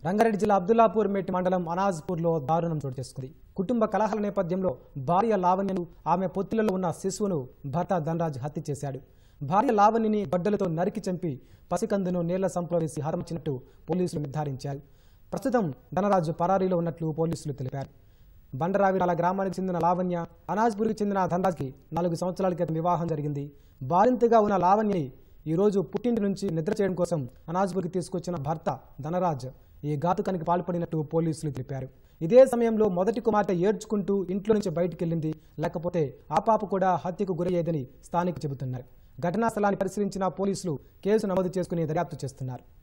రంగారెడ్డి జిల్లా అబ్దుల్లాపూర్ మెట్టి మండలం అనాజ్పూర్లో దారుణం చోటు చేసుకుంది కుటుంబ కలహాల నేపథ్యంలో భార్య లావణ్యను ఆమె పొత్తిలలో ఉన్న శిశువును భర్త ధనరాజ్ హత్య చేశాడు భార్య లావణ్యని గడ్డలతో నరికి చంపి పసికందును నీళ్ల సంపులో వేసి హతమిచ్చినట్టు పోలీసులు నిర్ధారించారు ప్రస్తుతం ధనరాజు పరారీలో ఉన్నట్లు పోలీసులు తెలిపారు బండరావిరాల గ్రామానికి చెందిన లావణ్య అనాజ్పూర్కి చెందిన ధనరాజ్కి నాలుగు సంవత్సరాల క్రితం వివాహం జరిగింది బాలింతగా ఉన్న లావణ్యని ఈ రోజు పుట్టింటి నుంచి నిద్ర చేయడం కోసం అనాజ్పూర్కి తీసుకొచ్చిన భర్త ధనరాజ్ ఈ ఘాతుకానికి పాల్పడినట్టు పోలీసులు తెలిపారు ఇదే సమయంలో మొదటి కుమార్తె ఏడ్చుకుంటూ ఇంట్లో నుంచి బయటికెళ్ళింది లేకపోతే ఆ పాప కూడా హత్యకు గురయ్యేదని స్థానికులు చెబుతున్నారు ఘటనా స్థలాన్ని పరిశీలించిన పోలీసులు కేసు నమోదు చేసుకుని దర్యాప్తు చేస్తున్నారు